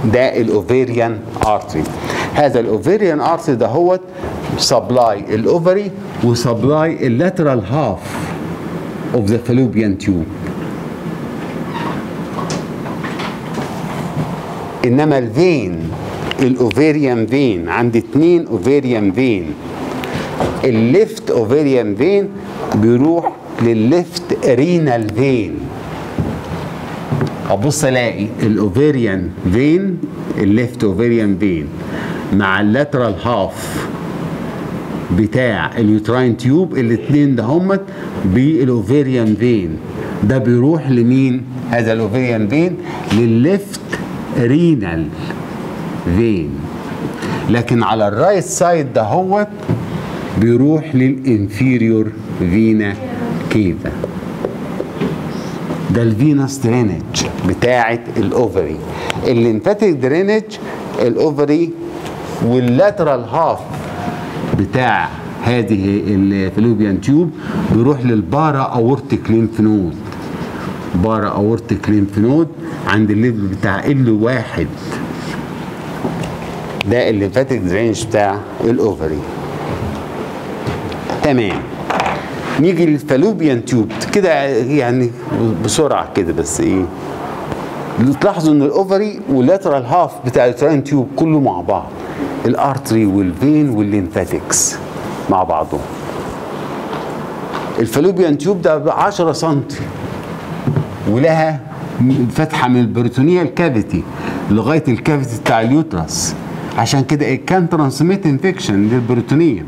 ده الاوفيريان ارتري هذا الاوفيريان ارتري ده هو سبلاي الاوفري وسبلاي اللاترال هاف اوف ذا فالوبيان تيوب انما الفين الاوفيريان فين عندي اتنين اوفيريان فين الليفت اوفيريان فين بيروح للليفت رينال فين ابص الاقي الاوفيريان فين الليفت اوفيريان فين مع اللاترال هاف بتاع اليوتراين تيوب الاثنين ده همت بالاوفيريان فين ده بيروح لمين هذا الاوفيريان فين للليفت رينال فين لكن على الرايت سايد ده هوت بيروح للانفيريور فينا كيفا ده الفينس درينج بتاعه الاوفري الليمفاتيك درينج الاوفري واللاترال هاف بتاع هذه الفلوبيان تيوب بيروح للبارا اورتيك ليمف نود بارا اورتيك ليمف نود عند الليفل بتاع ال واحد ده الليمفاتيك درينج بتاع الاوفري تمام نيجي للفالوبيان تيوب كده يعني بسرعه كده بس ايه تلاحظوا ان الاوفري واللاترال هاف بتاع التراين تيوب كله مع بعض الارتري والفين والليمفاتكس مع بعضهم الفالوبيان تيوب ده 10 سم ولها فتحه من البريتونيال كافيتي لغايه الكافيتي بتاع اليوترس عشان كده كان ترانسميت انفكشن للبريتونيوم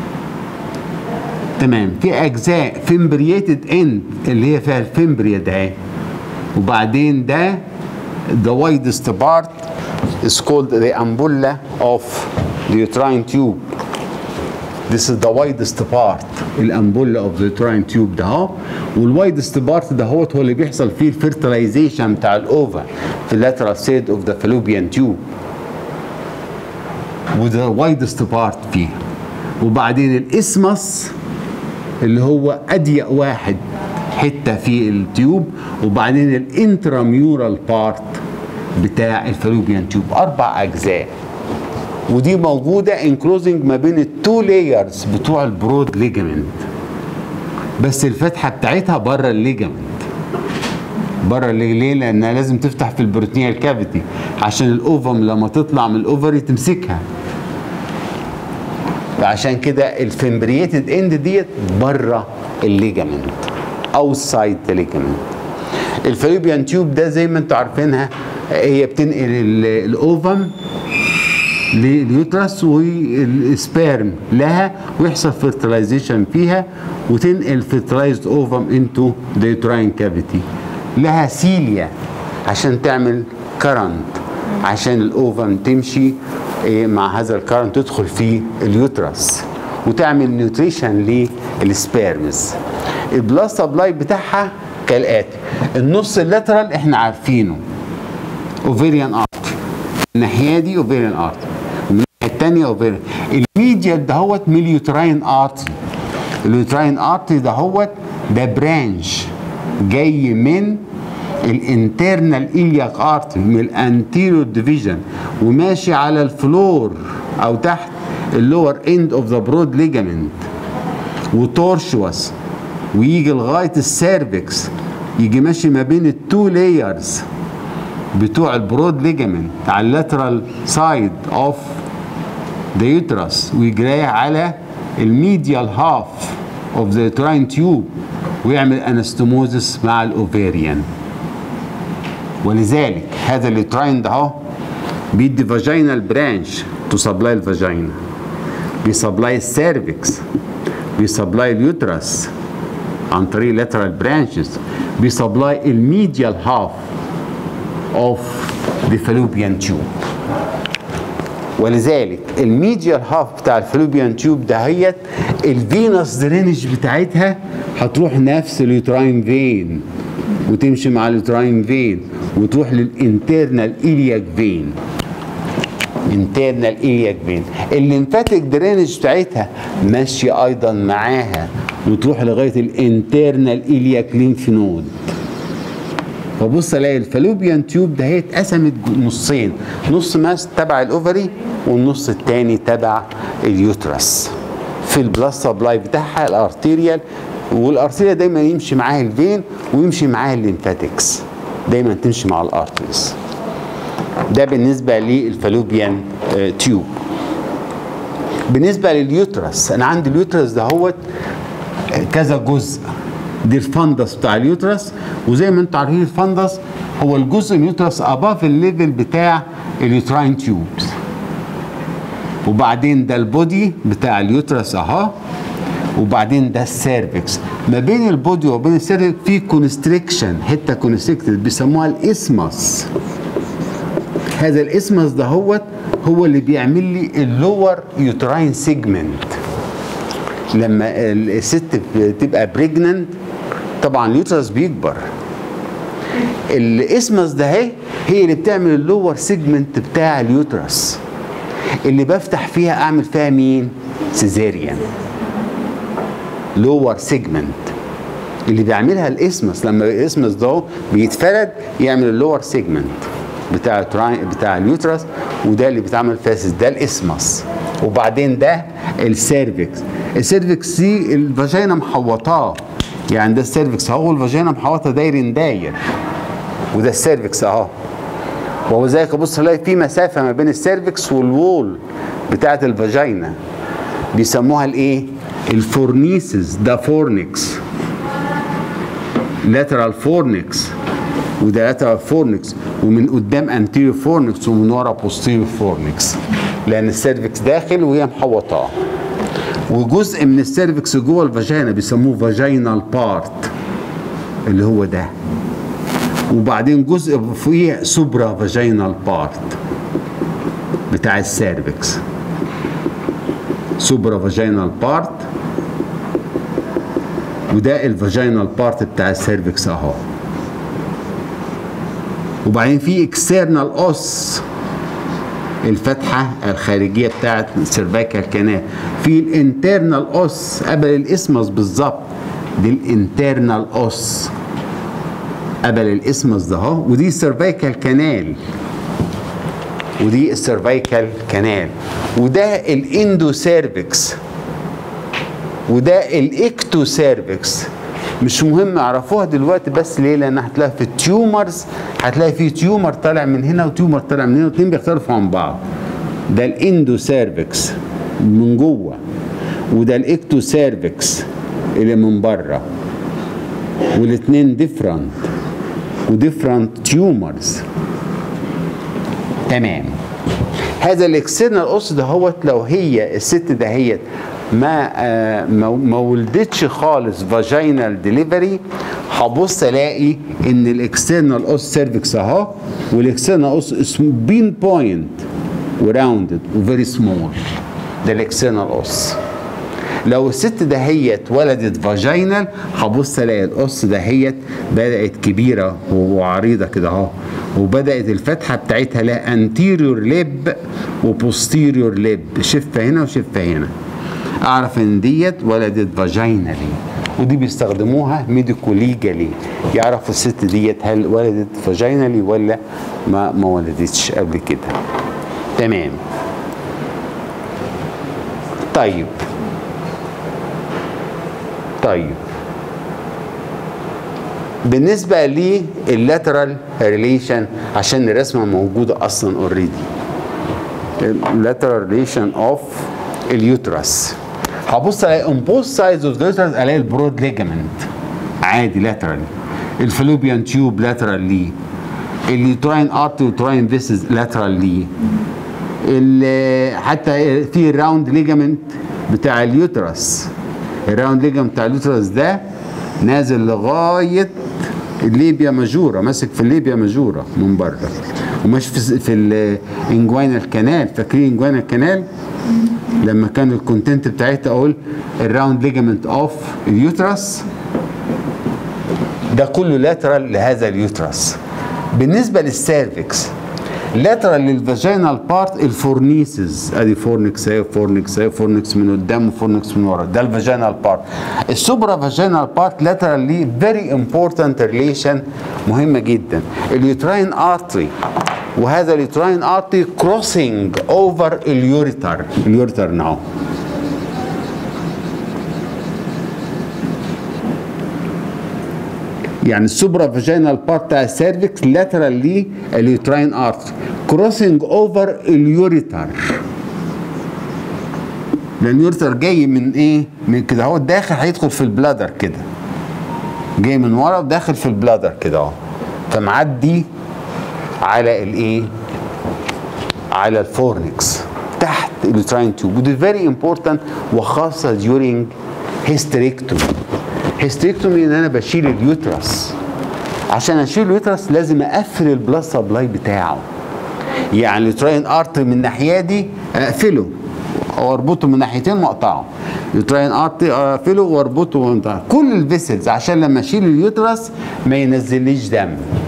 تمام في اجزاء فيمبريتد اند اللي هي فيها الفيمبريا ده وبعدين ده the widest part is called the ampulla of the uterine tube This is the widest part الامبولا اوف ذا uterine tube ده اهو والوايدست بارت ده هو هو اللي بيحصل فيه الفيرتلايزيشن بتاع الاوفا في اللاترال سيد اوف ذا فالوبيان تيوب وده وايدست بارت فيه وبعدين الاسمس اللي هو اضيق واحد حته في التيوب وبعدين الانتراميورال بارت بتاع الفالوبيان تيوب اربع اجزاء ودي موجوده انكلوزنج ما بين التو لايرز بتوع البرود ليجامنت بس الفتحه بتاعتها بره الليجامنت بره ليه؟ لانها لازم تفتح في البروتينيال كافيتي عشان الاوفم لما تطلع من الاوفري تمسكها عشان كده الفمبريتد اند ديت بره الليجامنت اوتسايد ذا ليجامنت الفالوبيان تيوب ده زي ما انتم عارفينها هي بتنقل الاوفم لليوترس والسبيرم لها ويحصل فيرتلايزيشن فيها وتنقل فيرتلايزد اوفم انتو ذا يوتراين كافيتي لها سيليا عشان تعمل كرنت عشان الاوفم تمشي مع هذا الكرنت تدخل في اليوترس وتعمل نيوتريشن للسبيرمز البلاد سبلاي بتاعها كالاتي النص اللاترال احنا عارفينه اوفيريان ارتري الناحيه دي اوفيريان ارتري الناحيه الثانيه اوفيريان الميديال دهوت من اليوتراين ارتري اليوتراين ارتري دهوت ده برانش جاي من الانترنال إلياك ارتري من الانتيريور ديفيجن وماشي على الفلور او تحت اللور اند اوف ذا برود ليجامنت وتورشوس ويجي لغايه السيرفكس يجي ماشي ما بين التو لايرز بتوع البرود ليجامنت على اللاترال سايد اوف ذا يوترس ويجري على الميديال هاف اوف ذا يوتراين تيوب ويعمل انستموزس مع الاوفيريان ولذلك هذا اليوتراين ده اهو بيدي فاجينال برانش تو سبلاي الفاجينا بيسبلاي السيرفكس بيسبلاي اليوترس عن طريق لاترال برانشز بيسبلاي الميديال هاف اوف ذا فالوبيان تيوب ولذلك الميديال هاف بتاع الفالوبيان تيوب دهيت الفينس درينج بتاعتها هتروح نفس اليوتراين فين وتمشي مع اليوتراين فين وتروح للانترنال إلياك فين انترنال إلياك فين الليمفاتيك درينج بتاعتها ماشيه ايضا معاها وتروح لغايه الانترنال إلياك ليمف نود فبص الاقي الفالوبيان تيوب ده هي اتقسمت نصين نص ماس تبع الاوفري والنص التاني تبع اليوترس في البلس سبلاي بتاعها الارتيريال والارتيريال دايما يمشي معاها الفين ويمشي معاها الليمفاتكس دايما تمشي مع الارتريز ده بالنسبه للفالوبيان تيوب بالنسبه لليوترس انا عندي اليوترس ده هو كذا جزء دي الفندس بتاع اليوترس وزي ما انتم عارفين الفندس هو الجزء من اليوترس اباف الليفل بتاع اليوتراين تيوبس وبعدين ده البودي بتاع اليوترس اهو وبعدين ده السيرفكس ما بين البودي وبين السيرفكس في كونستريكشن حته كونستريكتد بيسموها الاسمس هذا الاسمس ده هو هو اللي بيعمل لي اللور يوتراين سيجمنت لما الست بتبقى بريجننت طبعا اليوترس بيكبر الاسمس ده هي هي اللي بتعمل اللور سيجمنت بتاع اليوترس اللي بفتح فيها اعمل فيها مين سيزيريان لور سيجمنت اللي بيعملها الاسمس لما الاسمس ده بيتفرد يعمل اللور سيجمنت بتاع بتاع اليوترس وده اللي بيتعمل فاسد ده الاسمس وبعدين ده السيرفكس السيرفكس دي الفاجينا محوطاه يعني ده السيرفكس اهو الفاجينا محوطه داير داير وده السيرفكس اهو وهو ذلك بص الاقي في مسافه ما بين السيرفكس والوول بتاعه الفاجينا بيسموها الايه الفورنيسز ده فورنكس لاترال فورنكس وده لاترال فورنكس ومن قدام انتيريور فورنكس ومن ورا بوستيريور فورنكس لان السيرفكس داخل وهي محوطاه وجزء من السيرفكس جوه الفاجينا بيسموه فاجينال بارت اللي هو ده وبعدين جزء فوقيه سوبرا فاجينال بارت بتاع السيرفكس سوبرا فاجينال بارت وده الفاجينال بارت بتاع السيرفكس اهو وبعدين في اكسترنال اوس الفتحة الخارجية بتاعت السيرفايكال كانال في الانترنال اوس قبل الاسمس بالظبط دي الانترنال اوس قبل الاسمس ده اهو ودي السيرفايكال كانال ودي السيرفايكال كانال وده الاندو سيرفكس وده الاكتو سيرفكس مش مهم اعرفوها دلوقتي بس ليه لان هتلاقي في التيومرز هتلاقي في تيومر طالع من هنا وتيومر طالع من هنا والاثنين بيختلفوا عن بعض ده الاندو سيرفكس من جوه وده الاكتو سيرفكس اللي من بره والاثنين ديفرنت وديفرنت تيومرز تمام هذا الاكسترنال اوس ده هو لو هي الست دهيت ما آه ما ولدتش خالص فاجينال ديليفري هبص الاقي ان الاكسترنال اوس سيرفكس اهو والاكسترنال اوس بين بوينت وراوندد وفيري سمول ده الاكسترنال اوس لو الست دهيت ولدت فاجينال هبص الاقي القص دهيت بدات كبيره وعريضه كده اهو وبدات الفتحه بتاعتها لها انتيريور ليب وبوستيريور ليب شفه هنا وشفه هنا اعرف ان ديت ولدت فاجينالي ودي بيستخدموها ميديكو ليجالي يعرفوا الست ديت هل ولدت فاجينالي ولا ما ما ولدتش قبل كده تمام طيب طيب بالنسبه لللاترال ريليشن عشان الرسمه موجوده اصلا اوريدي اللاترال ريليشن اوف اليوترس هبص الاقي اون بوث سايدز اوف ذا يوترس الاقي البرود ليجامنت عادي لاترالي الفالوبيان تيوب لاترال ليه اليوتراين ارت واليوتراين فيسز لاترال ليه حتى في الراوند ليجامنت بتاع اليوترس الراوند ليجامنت بتاع اليوترس ده نازل لغايه الليبيا ماجورا ماسك في الليبيا ماجورا من بره وماشي في في الانجوينال كانال فاكرين انجوينال كانال لما كان الكونتنت بتاعتها اقول الراوند ليجامنت اوف اليوترس ده كله لاترال لهذا اليوترس بالنسبه للسيرفكس لاترال للفاجينال بارت الفورنيسز ادي فورنكس اهي فورنكس اهي فورنكس من قدام وفورنكس من ورا ده الفاجينال بارت السوبرا فاجينال بارت لاترال ليه فيري امبورتنت ريليشن مهمه جدا اليوتراين ارتري وهذا اليوتراين ارتري كروسنج اوفر اليوريتر اليوريتر ناو يعني السوبرا فاجينال بارت بتاع السيرفكس لاترال ليه اليوتراين ارتري كروسنج اوفر اليوريتر لان اليوريتر جاي من ايه؟ من كده هو داخل هيدخل في البلادر كده جاي من ورا وداخل في البلادر كده اهو فمعدي على الايه؟ على الفورنكس تحت اليوتراين تيوب ودي فيري امبورتنت وخاصه during hysterectomy هيستريكتومي ان انا بشيل اليوترس عشان اشيل اليوترس لازم اقفل البلاد سبلاي بتاعه يعني اليوتراين ارتري من الناحيه دي اقفله او اربطه من ناحيتين واقطعه اليوتراين ارتري اقفله واربطه وانطعه كل الفيسلز عشان لما اشيل اليوترس ما ينزليش دم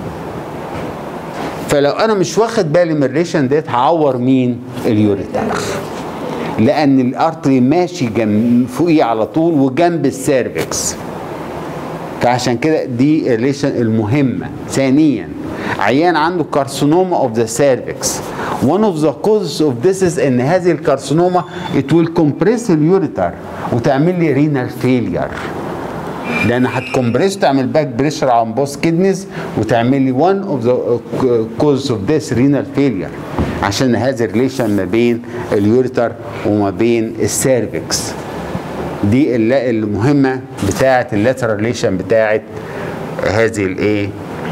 فلو انا مش واخد بالي من الريشن ديت هعور مين اليوريتر لان الارتري ماشي جنب فوقيه على طول وجنب السيرفكس فعشان كده دي الريليشن المهمه ثانيا عيان عنده كارسينوما اوف ذا سيرفكس one of the causes of this is ان هذه الكارسينوما it will compress اليوريتر وتعمل لي رينال فيلير لان هتكمبريس تعمل باك بريشر على بوس كيدنيز وتعمل لي one of the causes of this renal failure عشان هذا الريليشن ما بين اليوريتر وما بين السيرفكس دي المهمه بتاعه اللاترال ريليشن بتاعه هذه الايه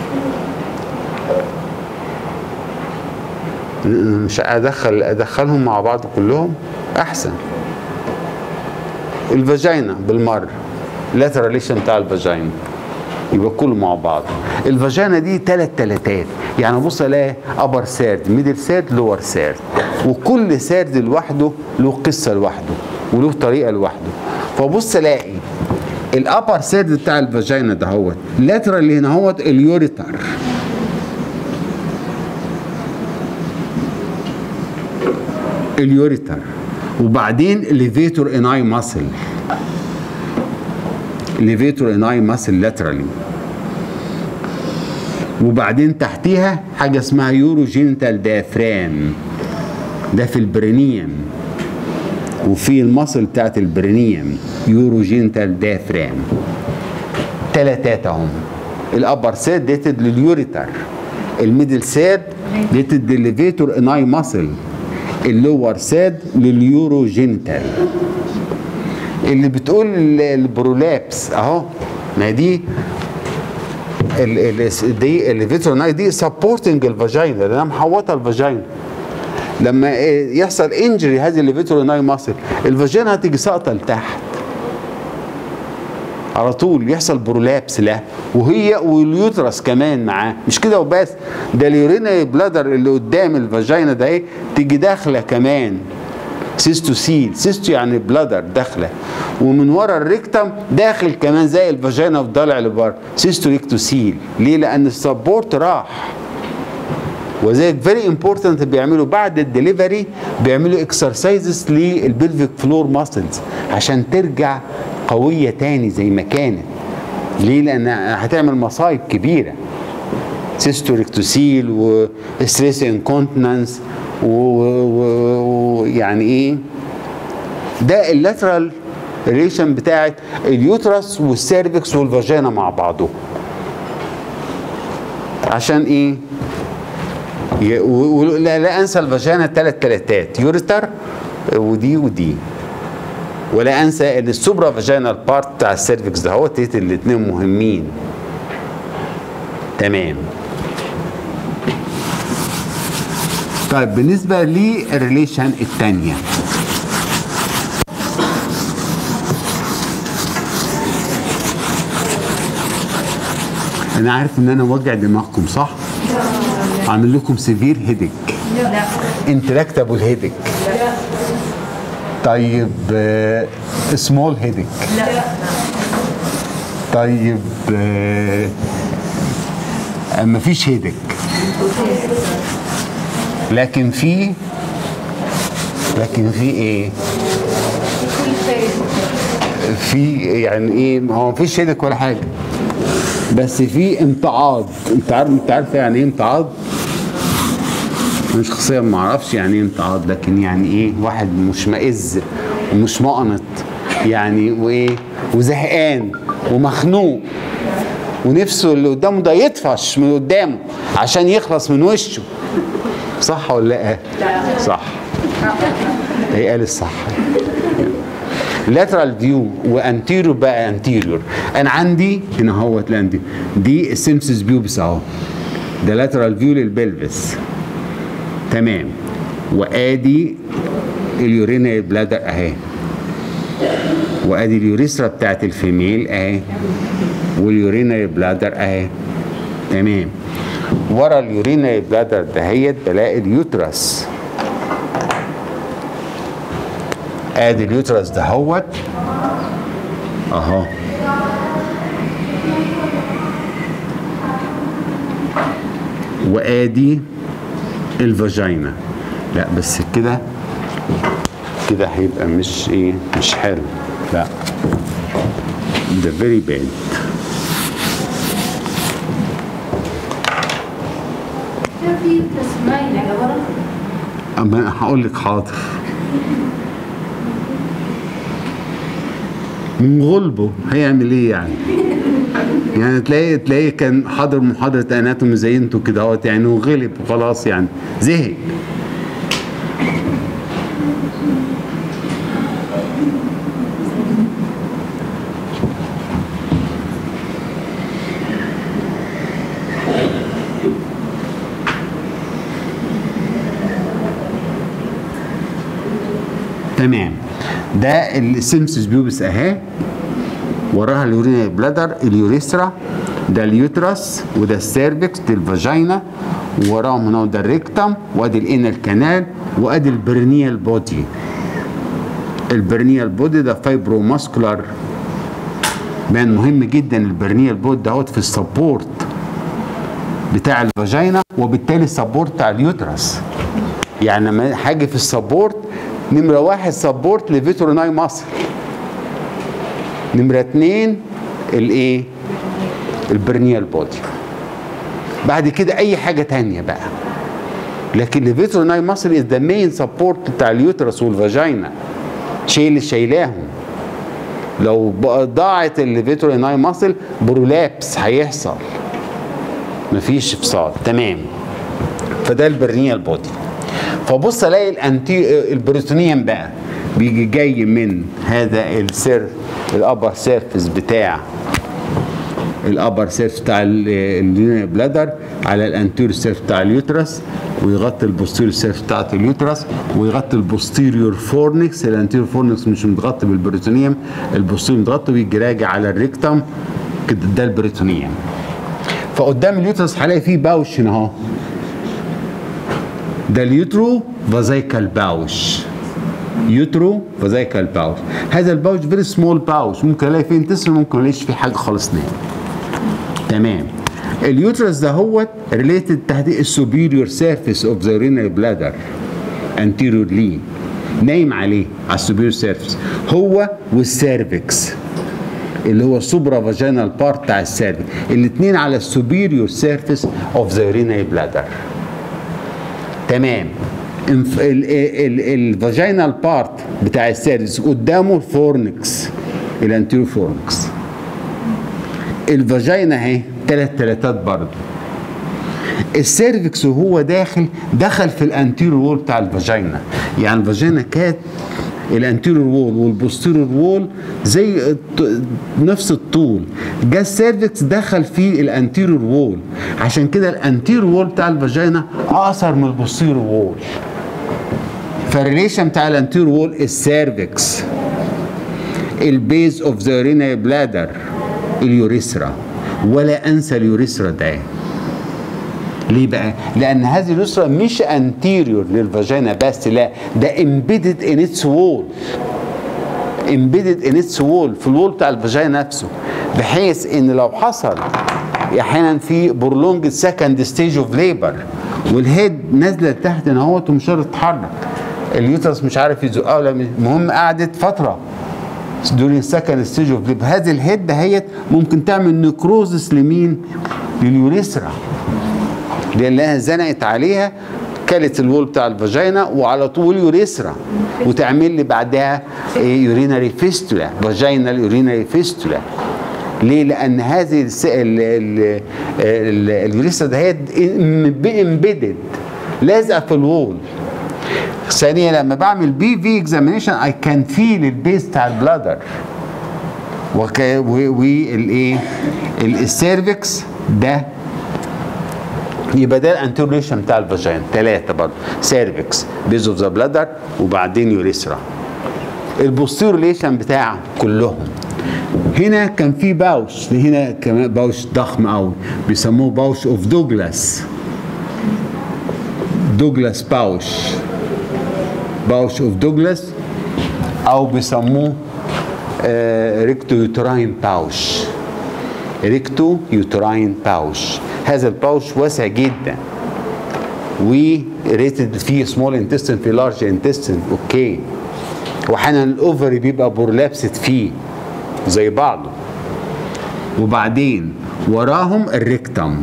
مش ادخل ادخلهم مع بعض كلهم احسن الفاجينا بالمره اللاترال ريليشن بتاع الفاجينا يبقى كله مع بعض الفاجينا دي ثلاث تلاتات يعني بص الاقي ابر سيرد ميدل سيرد لور سيرد وكل سيرد لوحده له قصه لوحده وله طريقه لوحده فبص الاقي الابر سيرد بتاع الفاجينا ده هو لاترال هنا هو اليوريتر اليوريتر وبعدين ليفيتور اناي ماسل ليفيتور اناي ماسل لاترالي وبعدين تحتيها حاجه اسمها يورو جينيتال ديافرام ده في البرينيوم وفي المصل بتاعت البرينيوم يورو جينيتال ديافرام تلاتات اهم الابر سيد ديتد لليوريتر الميدل سيد ديتد لليفيتور اناي ماسل اللور سيد لليورو جينيتال اللي بتقول البرولابس اهو ما دي ال ال دي الفيتروناي دي سبورتنج الفاجينا لانها محوطه الفاجينا لما يحصل انجري هذه الفيتروناي ماسل الفاجينا هتيجي ساقطه لتحت على طول يحصل برولابس له وهي واليوترس كمان معاه مش كده وبس ده اليورينا بلادر اللي قدام الفاجينا ده ايه تيجي داخله كمان سيستوسيل سيستو يعني بلادر داخله ومن ورا الريكتم داخل كمان زي الفاجينا وطالع لبره سيستو ريكتوسيل ليه لان السبورت راح وذلك فيري امبورتنت بيعملوا بعد الدليفري بيعملوا اكسرسايزز للبلفيك فلور ماسلز عشان ترجع قويه تاني زي ما كانت ليه لان هتعمل مصايب كبيره سيستو ريكتوسيل وستريس انكونتنس ويعني ايه ده اللاترال ريليشن بتاعت اليوترس والسيرفكس والفاجينا مع بعضهم عشان ايه لا, لا انسى الفاجينا ثلاث تلاتات يوريتر ودي ودي ولا انسى ان السوبرا فاجينال بارت بتاع السيرفكس ده هو الاثنين مهمين تمام طيب بالنسبه للريليشن الثانيه انا عارف ان انا وجع دماغكم صح عامل لكم سيفير هيدك لا انتراكتابل هيدك طيب سمول هيدك لا طيب آه، مفيش هيدك لكن في لكن في ايه في يعني ايه هو مفيش شدك ولا حاجه بس في امتعاض انت عارف انت عارف يعني ايه امتعاض انا شخصيا ما اعرفش يعني ايه امتعاض لكن يعني ايه واحد مشمئز ومش مقنط يعني وايه وزهقان ومخنوق ونفسه اللي قدامه ده يطفش من قدامه عشان يخلص من وشه صح ولا لا؟ صح هي قال الصح لاترال فيو وانتيريور بقى انتيريور انا عندي هنا اهوت لاندي دي السيمسس بيوبس اهو ده لاترال فيو للبلفس تمام وادي اليورينال بلادر اهي وادي اليوريثرا بتاعت الفيميل اهي واليورينال بلادر اهي تمام ورا اليورينال بلادر دهيت بلاقي اليوترس ادي اليوترس دهوت اهو وادي الفاجينا لا بس كده كده هيبقى مش ايه مش حلو لا ده فيري باد كان في تسماين على ورا اما أنا هقول لك حاضر من غلبه هيعمل ايه يعني يعني تلاقي تلاقي كان حاضر محاضرة اناتومي زي انتوا كده اهوت يعني وغلب وخلاص يعني زهق تمام ده السيمسس بيوبس اهي وراها اليورينال بلادر اليوريثرا ده اليوترس وده السيرفكس دي الفاجينا وراهم هنا ده الريكتم وادي الانال كانال وادي البرنيال بودي البرنيال بودي ده فايبرو ماسكولار مان مهم جدا البرنيال بودي دهوت في السبورت بتاع الفاجينا وبالتالي السبورت بتاع اليوترس يعني لما حاجه في السبورت نمره واحد سبورت لفيتروناي ماسل نمره اتنين الايه البرنيال بودي بعد كده اي حاجه تانية بقى لكن الفيتروناي ماسل از ذا مين سبورت بتاع اليوترس والفاجينا شيء اللي شايلاهم لو بقى ضاعت الفيتروناي ماسل برولابس هيحصل مفيش افصال تمام فده البرنيال بودي فبص الاقي الانتي البروتونيوم بقى بيجي جاي من هذا السير الابر سيرفيس بتاع الابر سيرف بتاع اليونيون بلادر على الانتيريور سيرف بتاع اليوترس ويغطي البوستيريور سيرف بتاعت اليوترس ويغطي البوستيريور فورنكس الانتيريور فورنكس مش متغطي بالبريتونيوم البوستيريور متغطي ويجي راجع على الريكتم كده ده البريتونيوم فقدام اليوترس هلاقي فيه باوش هنا اهو ده اليوترو فازيكال باوش يوترو فازيكال باوش هذا الباوش فيري سمول باوش ممكن الاقي فيه انتستين ممكن الاقيش فيه حاجه خالص نهائي تمام اليوترس ده هو ريليتد تحت السوبيريور سيرفيس اوف ذا رينال بلادر انتيريورلي نايم عليه على السوبيريور سيرفيس هو والسيرفكس اللي هو السوبرا فاجينال بارت بتاع السيرفكس الاثنين على السوبيريور سيرفيس اوف ذا رينال بلادر تمام الفاجينال بارت بتاع السيرفكس قدامه الفورنكس الانتيريور فورنكس الفاجينا اهي ثلاث تلاتات برضه السيرفكس وهو داخل دخل في الانتيريور وول بتاع الفاجينا يعني الفاجينا كانت الانتيريور وول والبوستيريور وول زي الط- نفس الطول جه السيرفكس دخل في الانتيريور وول عشان كده الانتيريور وول بتاع الفاجينا اقصر من البوستيريور وول فالريليشن بتاع الانتيريور وول السيرفكس البيز اوف ذا رينا بلادر اليوريثرا ولا انسى اليوريثرا ده ليه بقى؟ لأن هذه اليسرى مش انتيريور للفاجينا بس لا ده امبيدد ان اتس وول امبيدد ان اتس وول في الوول بتاع الفاجينا نفسه بحيث ان لو حصل احيانا في برولونج سكند ستيج اوف ليبر والهيد نازله لتحت هنا اهوت ومش قادره تتحرك اليوترس مش عارف يزقها ولا المهم قعدت فتره دورين سكند ستيج اوف ليب هذه الهيد دهيت ممكن تعمل نكروزس لمين؟ لليوريثرا لانها زنقت عليها كلت الوول بتاع الفاجينا وعلى طول يوريثرا وتعمل لي بعدها يوريناري فيستولا فاجينال يوريناري فيستولا ليه؟ لأن هذه الس- ال- ال- ال- اليوريثرا دهيت امبيدد لازقة في الوول ثانيا لما بعمل بي في اكزامينيشن اي كان فيل البيز بتاع البلادر والايه السيرفكس ده يبقى ده الانتروليشن بتاع الفاجين ثلاثه برضه سيرفكس بيز اوف ذا بلادر وبعدين يوريثرا البوستيروليشن بتاع كلهم هنا كان في باوش هنا كمان باوش ضخم قوي بيسموه باوش اوف دوجلاس دوجلاس باوش باوش اوف دوجلاس او بيسموه آه ريكتو يوتراين باوش ريكتو يوتراين باوش هذا الباوش واسع جدا وريتد فيه سمول انتستين في لارج انتستين اوكي واحيانا الاوفري بيبقى بورلابست فيه زي بعضه وبعدين وراهم الريكتم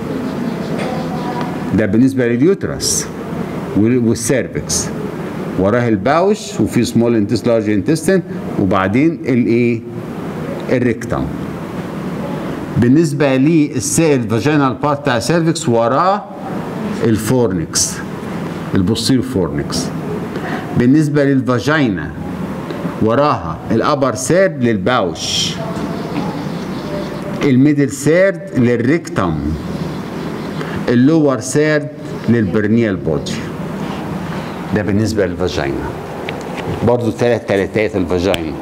ده بالنسبه لليوترس وال- والسيرفكس وراه الباوش وفي سمول انتست لارج انتستين وبعدين الايه الريكتم بالنسبه للسائل فاجينال بارت بتاع السيرفكس وراه الفورنكس البوستيريو فورنكس بالنسبه للفاجينا وراها الابر سيرد للباوش الميدل سيرد للريكتم اللور سيرد للبرنيال بودي ده بالنسبه للفاجينا برضو ثلاث تلاتات الفاجينا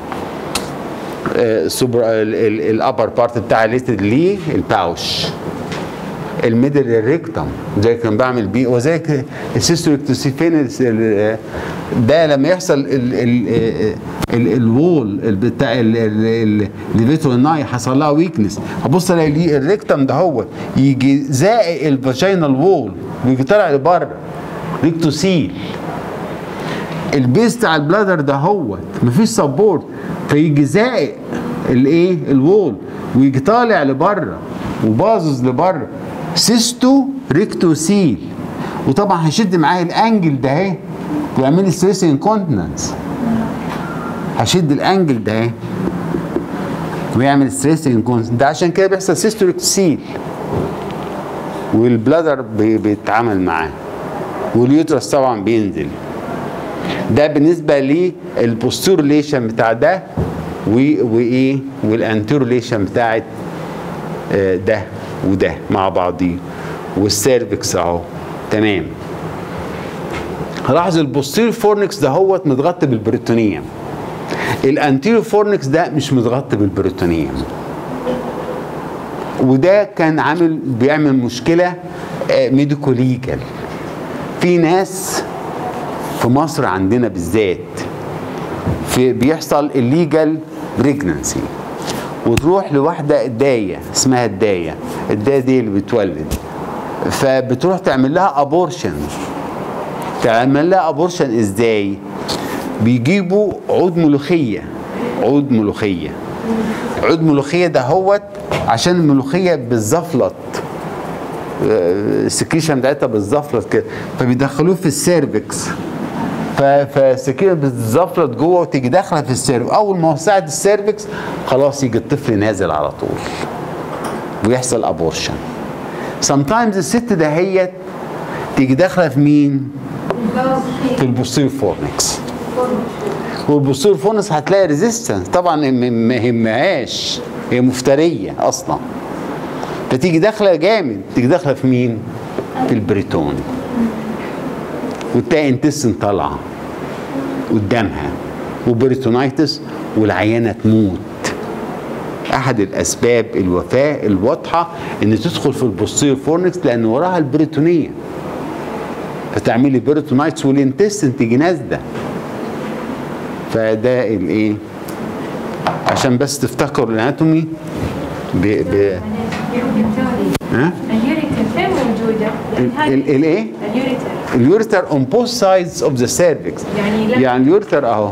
سوبر الابر بارت بتاع ريتد ليه الباوش الميدل الريكتم زي كان بعمل بيه وزي السيستوريكتوسيفين ده لما يحصل ال ال ال الوول ال- بتاع الفيتروناي حصل لها ويكنس هبص الاقي ليه الريكتم ده هو يجي زائق الفاجينال وول ويجي طالع لبره ريكتوسيل البيز بتاع البلادر ده هو مفيش سبورت فيجي زائق الايه الوول ويجي طالع لبره وباظظ لبره سيستو ريكتوسيل وطبعا هيشد معاه الانجل ده اهي ويعمل لي ستريس انكونتنس هشد الانجل ده اهي ويعمل ستريس انكونتنس ده عشان كده بيحصل سيستو ريكتوسيل والبلادر بي- بيتعامل معاه واليوترس طبعا بينزل ده بالنسبه للبوستورليشن بتاع ده و- وايه والانتروليشن بتاعت آه، ده وده مع بعضيه والسيرفكس اهو تمام لاحظ البوستيريور فورنكس ده هو متغطي بالبريتونيوم الانتيريور فورنكس ده مش متغطي بالبريتونيوم وده كان عامل بيعمل مشكله ميديكو ليجال في ناس في مصر عندنا بالذات في بيحصل الليجال بريجننسي وتروح لواحده دايه اسمها الدايه الدايه دي اللي بتولد فبتروح تعمل لها ابورشن تعمل لها ابورشن ازاي بيجيبوا عود ملوخيه عود ملوخيه عود ملوخيه ده هوت عشان الملوخيه بالزفلط السكريشن بتاعتها بالزفلط كده فبيدخلوه في السيرفكس ف- فالسكينه بتزفلط جوه وتيجي داخله في السيرفكس اول ما وسعت السيرفكس خلاص يجي الطفل نازل على طول ويحصل ابورشن sometimes الست دهيت تيجي داخله في مين؟ في البوستيريور فورنكس والبوستيريور فورنكس هتلاقي ريزيستنس طبعا ما- ما يهمهاش هي مفتريه اصلا فتيجي داخله جامد تيجي داخله في مين؟ في البريتون وتلاقي انتستين طالعه قدامها وبريتونايتس والعيانه تموت احد الاسباب الوفاه الواضحه ان تدخل في البوستير فورنكس لان وراها البريتونيه فتعملي بريتونايتس والانتستين تيجي نازله فده الايه عشان بس تفتكروا الاناتومي ب... ب... ها اليوريكال فين موجودة؟ ال- الايه اليوريتر اليوريتر on both sides of the cervix يعني لا يعني اليوريتر اهو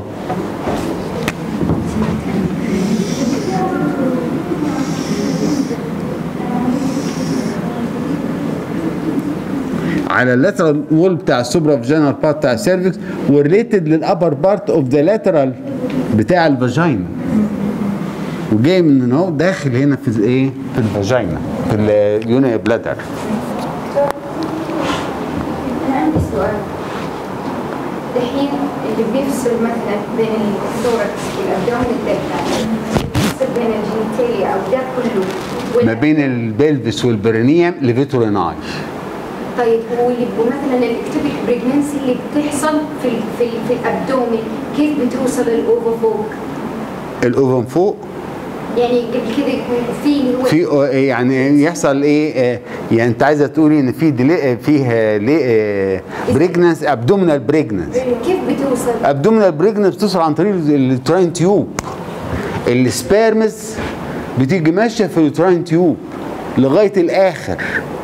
على اللاترال وول بتاع السوبرا فيجينال بارت بتاع السيرفكس وريليتد للابر بارت اوف ذا لاترال بتاع الفاجينا وجاي من هنا اهو داخل هنا في الايه في الفاجينا في اليوني بلادر أنا عندي سؤال دحين اللي بيفصل مثلا بين الثوركس والأبدومين الدكتور بيفصل بين الجينيتاليا أو ده كله وال- ما بين البلفس والبرينيوم لفيتوريناي طيب ومثلا الاكتبك بريجننسي اللي بتحصل في ال في, ال في الابدومين كيف بتوصل الاوفا فوق؟ الاوفن فوق يعني قبل كده يكون في اللي هو في يعني يحصل ايه آه، يعني انت عايزه تقولي ان في ديلي فيه ليه بريجننس ابدومينال بريجننس كيف بتوصل؟ ابدومينال بريجننس بتوصل عن طريق التراين تيوب السبيرمز بتيجي ماشيه في التراين تيوب لغايه الاخر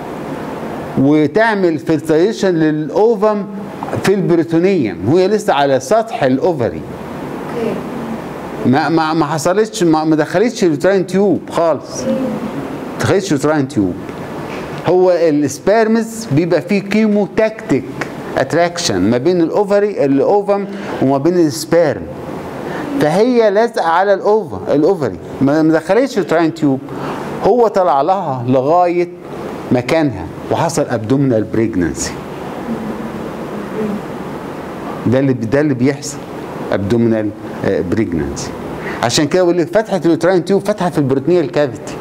وتعمل فلتريشن للاوفم في البريتونيوم وهي لسه على سطح الاوفري اوكي ما ما ما حصلتش ما, ما دخلتش اليوتراين تيوب خالص ما دخلتش اليوتراين تيوب هو السبيرمز بيبقى فيه كيمو تاكتيك اتراكشن ما بين الاوفري الاوفم وما بين السبيرم فهي لازقه على الاوفا الاوفري ما ما دخلتش اليوتراين تيوب هو طلع لها لغايه مكانها وحصل ابدومينال بريجننسي ده اللي ده اللي بيحصل ابدومينال بريجننسي عشان كده بقول لك فتحه اليوتراين تيوب فتحه في البروتينيال كافيتي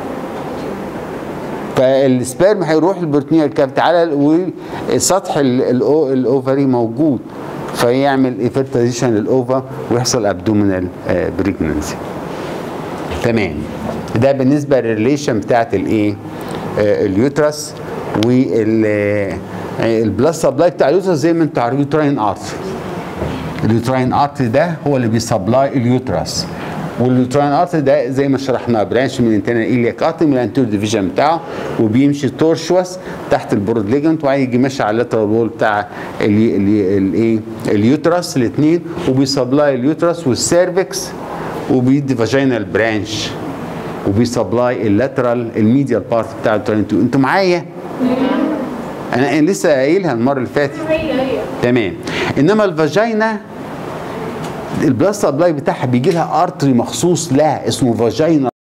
فالسبيرم هيروح البروتينيال كافيتي على ال- وسطح ال- الأو- الاوفري موجود فيعمل فيرتيزيشن للاوفا ويحصل ابدومينال بريجننسي تمام ده بالنسبه للريليشن بتاعت الايه آه، اليوترس وال البلس سبلاي بتاع اليوترس زي ما انتوا عارفين يوتراين ارتري اليوتراين ارتري ده هو اللي بيسبلاي اليوترس واليوتراين ارتري ده زي ما شرحنا برانش من انتنا ايلياك ارتري من الانتيور ديفيجن بتاعه وبيمشي تورشوس تحت البرود ليجمنت وهيجي ماشي على اللاترال وول بتاع ال- ال- الايه اليوترس الاثنين وبيسبلاي اليوترس والسيرفكس وبيدي فاجينال برانش وبيسبلاي اللاترال الميديال بارت بتاع اليوتراين تيوب انتوا معايا؟ انا أنا لسه قايلها المره اللي فاتت هي هي تمام انما الفاجينا البلاد سبلاي بتاعها بيجي لها ارتري مخصوص لها اسمه فاجينا